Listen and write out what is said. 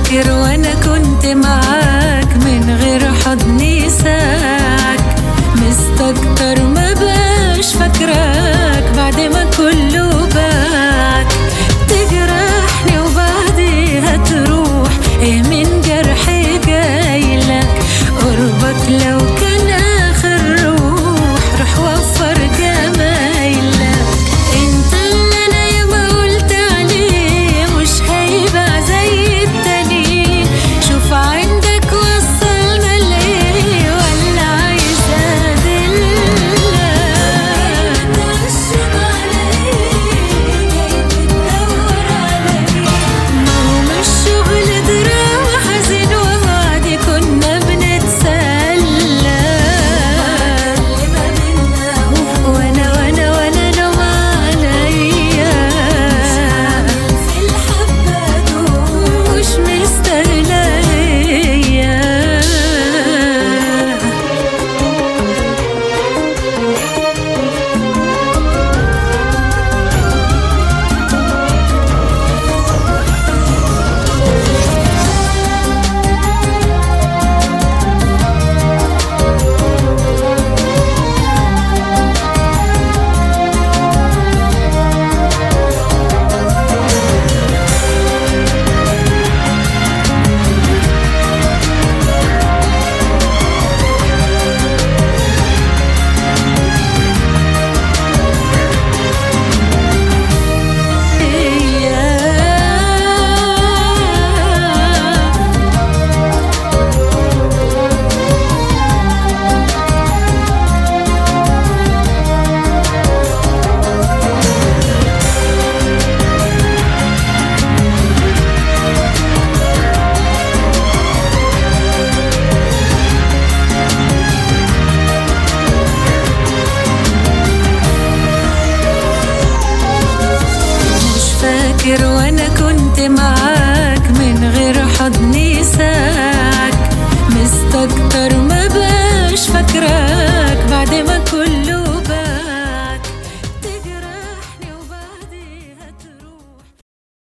فاكر وانا كنت معاك من غير حضني ساك مستكتر ما بقاش فاكراك بعد ما كله باك تجرحني وبعديها تروح ايه من جرحي جايلك قربك لو كان اخر روح روح وفر جمايلك انت اللي انا ياما قلت عليه مش هيبقى زي التانيين شوف عندك وصلنا لايه ولا عايز ادلك ما هو مش شغل دراما حزين وبعد كنا بنتسلى وانا وانا وانا نوم عليا في الحبة دول مش مستاهلة هي مش فاكر وانا كنت معاك من غير حضني